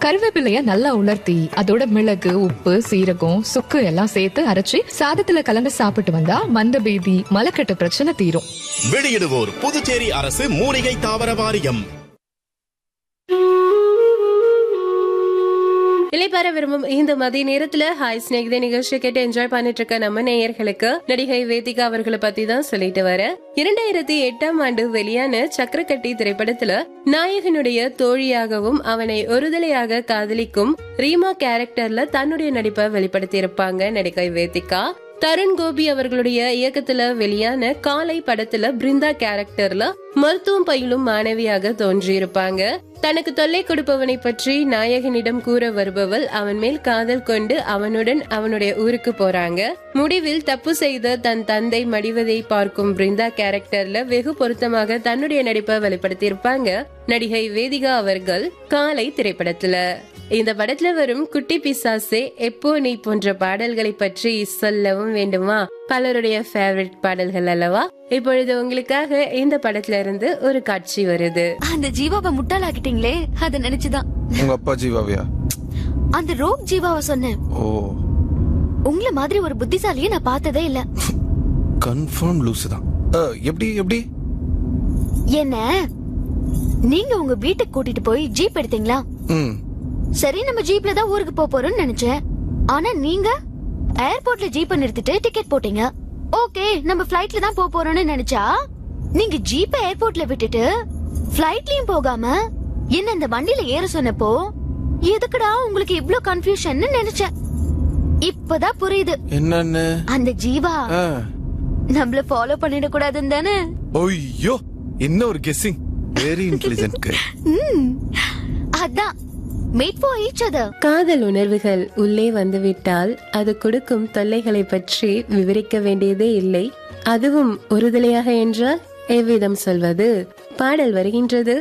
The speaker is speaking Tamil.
கருவேப்பிலைய நல்லா உலர்த்தி அதோட மிளகு உப்பு சீரகம் சுக்கு எல்லாம் சேர்த்து அரைச்சி சாதத்துல கலந்து சாப்பிட்டு வந்தா மந்த பேதி மலக்கட்டு பிரச்சனை தீரும் வெளியிடுவோர் புதுச்சேரி அரசு மூலிகை தாவர வாரியம் இலைப்பார விரும்பும் இந்த மதிய நேரத்துல ஹாய் ஸ்நேகிதே நிகழ்ச்சி கேட்டு என்ஜாய் பண்ணிட்டு இருக்க நம்ம நேயர்களுக்கு நடிகை வேதிகா அவர்களை பத்தி தான் சொல்லிட்டு வர இரண்டாயிரத்தி எட்டாம் ஆண்டு வெளியான சக்கரக்கட்டி திரைப்படத்துல நாயகனுடைய தோழியாகவும் அவனை ஒருதலையாக காதலிக்கும் ரீமா கேரக்டர்ல தன்னுடைய நடிப்பை வெளிப்படுத்தி இருப்பாங்க நடிகை வேதிகா தருண் கோபி அவர்களுடைய இயக்கத்துல வெளியான காலை படத்துல பிருந்தா கேரக்டர்ல மருத்துவம் பயிலும் மாணவியாக தோன்றியிருப்பாங்க தனக்கு தொல்லை கொடுப்பவனை பற்றி நாயகனிடம் கூற வருபவள் அவன் மேல் காதல் கொண்டு அவனுடன் அவனுடைய ஊருக்கு போறாங்க முடிவில் தப்பு செய்த தன் தந்தை மடிவதை பார்க்கும் பிருந்தா கேரக்டர்ல வெகு பொருத்தமாக தன்னுடைய நடிப்பை வெளிப்படுத்தியிருப்பாங்க நடிகை வேதிகா அவர்கள் காலை திரைப்படத்துல இந்த படத்துல வரும் குட்டி பிசாசே எப்போ நீ போன்ற பாடல்களை பற்றி சொல்லவும் வேண்டுமா பலருடைய ஃபேவரட் பாடல்கள் அல்லவா இப்பொழுது உங்களுக்காக இந்த படத்துல இருந்து ஒரு காட்சி வருது அந்த ஜீவாவை முட்டாளாக்கிட்டீங்களே அத நினைச்சுதான் உங்க அப்பா ஜீவாவியா அந்த ரோக் ஜீவாவை சொன்னேன் ஓ உங்கள மாதிரி ஒரு புத்திசாலியை நான் பார்த்ததே இல்ல கன்ஃபார்ம் லூசு தான் அஹ், எப்படி எப்படி என்ன நீங்க உங்க வீட்டுக்கு கூட்டிட்டு போய் ஜீப் எடுத்தீங்களா ம் சரி நம்ம ஜீப்ல தான் ஊருக்கு போக போறோம்னு நினைச்சேன் ஆனா நீங்க ஏர்போர்ட்ல ஜீப்பை நிறுத்திட்டு டிக்கெட் போட்டீங்க ஓகே நம்ம ஃபிளைட்ல தான் போக போறோம்னு நினைச்சா நீங்க ஜீப்பை ஏர்போர்ட்ல விட்டுட்டு ஃபிளைட்லயும் போகாம என்ன இந்த வண்டியில ஏற சொன்னப்போ எதுக்குடா உங்களுக்கு இவ்ளோ கன்ஃபியூஷன் நினைச்சேன் இப்பதான் புரியுது என்னன்னு அந்த ஜீவா ஆ. நம்மள ஃபாலோ பண்ணிட கூடாதுன்னு தானே ஐயோ என்ன ஒரு கெஸ்ஸிங் வெரி இன்டெலிஜென்ட் ம். அதான் மேட் ஃபார் ஈச் அதர் காதல் உணர்வுகள் உள்ளே வந்துவிட்டால் அது கொடுக்கும் தொல்லைகளை பற்றி விவரிக்க வேண்டியதே இல்லை அதுவும் ஒருதலையாக என்றால் எவ்விதம் சொல்வது பாடல் வருகின்றது